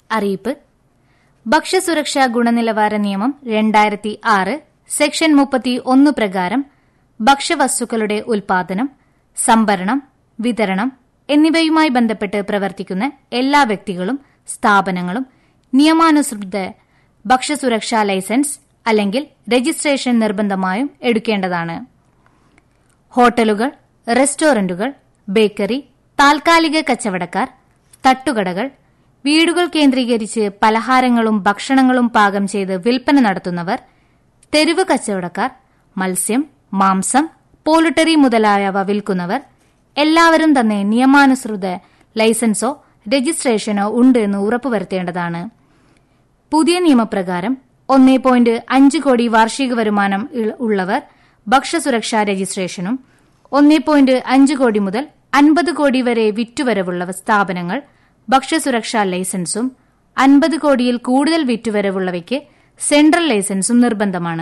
അറിയിപ്പ് ഭക്ഷ്യസുരക്ഷാ ഗുണനിലവാര നിയമം രണ്ടായിരത്തി ആറ് സെക്ഷൻ മുപ്പത്തി ഒന്ന് പ്രകാരം ഭക്ഷ്യവസ്തുക്കളുടെ ഉൽപാദനം സംഭരണം വിതരണം എന്നിവയുമായി ബന്ധപ്പെട്ട് പ്രവർത്തിക്കുന്ന എല്ലാ വ്യക്തികളും സ്ഥാപനങ്ങളും നിയമാനുസൃത ഭക്ഷ്യസുരക്ഷാ ലൈസൻസ് അല്ലെങ്കിൽ രജിസ്ട്രേഷൻ നിർബന്ധമായും എടുക്കേണ്ടതാണ് ഹോട്ടലുകൾ റെസ്റ്റോറന്റുകൾ ബേക്കറി താൽക്കാലിക കച്ചവടക്കാർ തട്ടുകടകൾ വീടുകൾ കേന്ദ്രീകരിച്ച് പലഹാരങ്ങളും ഭക്ഷണങ്ങളും പാകം ചെയ്ത് വിൽപ്പന നടത്തുന്നവർ തെരുവ് കച്ചവടക്കാർ മത്സ്യം മാംസം പോളിട്ടറി മുതലായവ വിൽക്കുന്നവർ എല്ലാവരും തന്നെ നിയമാനുസൃത ലൈസൻസോ രജിസ്ട്രേഷനോ ഉണ്ട് എന്ന് ഉറപ്പുവരുത്തേണ്ടതാണ് പുതിയ നിയമപ്രകാരം ഒന്നേ പോയിന്റ് അഞ്ച് കോടി വാർഷിക വരുമാനം ഉള്ളവർ ഭക്ഷ്യസുരക്ഷാ രജിസ്ട്രേഷനും ഒന്നേ പോയിന്റ് അഞ്ച് കോടി മുതൽ അൻപത് കോടി വരെ വിറ്റുവരവുള്ള സ്ഥാപനങ്ങൾ ഭക്ഷ്യസുരക്ഷാ ലൈസൻസും അൻപത് കോടിയിൽ കൂടുതൽ വിറ്റുവരവുള്ളവയ്ക്ക് സെൻട്രൽ ലൈസൻസും നിർബന്ധമാണ്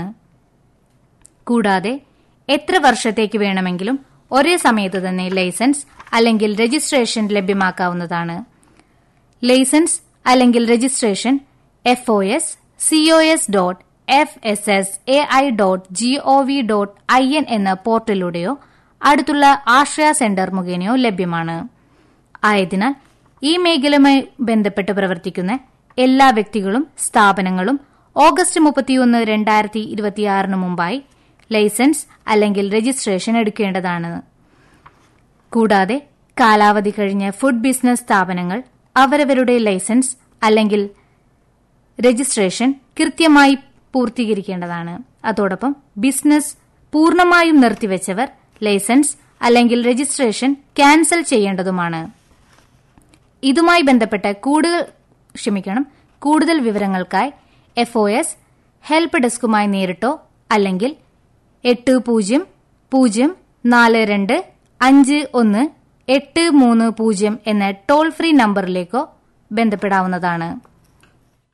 കൂടാതെ എത്ര വർഷത്തേക്ക് വേണമെങ്കിലും ഒരേ സമയത്ത് തന്നെ ലൈസൻസ് അല്ലെങ്കിൽ രജിസ്ട്രേഷൻ ലഭ്യമാക്കാവുന്നതാണ് ലൈസൻസ് അല്ലെങ്കിൽ registration F O S C O S dot F S S A I dot G O V dot I N എന്ന പോർട്ടലിലൂടെയോ അടുത്തുള്ള ആശ്രയ സെന്റർ മുഖേനയോ ലഭ്യമാണ് ആയതിനാൽ ഈ മേഖലയുമായി ബന്ധപ്പെട്ട് പ്രവർത്തിക്കുന്ന എല്ലാ വ്യക്തികളും സ്ഥാപനങ്ങളും ഓഗസ്റ്റ് മുപ്പത്തിയൊന്ന് രണ്ടായിരത്തി ഇരുപത്തിയാറിന് മുമ്പായി ലൈസൻസ് അല്ലെങ്കിൽ രജിസ്ട്രേഷൻ എടുക്കേണ്ടതാണ് കൂടാതെ കാലാവധി കഴിഞ്ഞ ഫുഡ് ബിസിനസ് സ്ഥാപനങ്ങൾ അവരവരുടെ ലൈസൻസ് അല്ലെങ്കിൽ രജിസ്ട്രേഷൻ കൃത്യമായി പൂർത്തീകരിക്കേണ്ടതാണ് അതോടൊപ്പം ബിസിനസ് പൂർണ്ണമായും നിർത്തിവച്ചവർ ലൈസൻസ് അല്ലെങ്കിൽ രജിസ്ട്രേഷൻ ക്യാൻസൽ ചെയ്യേണ്ടതുമാണ് ഇതുമായി ബന്ധപ്പെട്ട കൂടുതൽ ക്ഷമിക്കണം കൂടുതൽ വിവരങ്ങൾക്കായി എഫ് ഒ എസ് ഹെൽപ്പ് ഡെസ്കുമായി നേരിട്ടോ അല്ലെങ്കിൽ എട്ട് പൂജ്യം പൂജ്യം നാല് രണ്ട് അഞ്ച് ഒന്ന് എട്ട് മൂന്ന് പൂജ്യം എന്ന ടോൾ ഫ്രീ നമ്പറിലേക്കോ ബന്ധപ്പെടാവുന്നതാണ്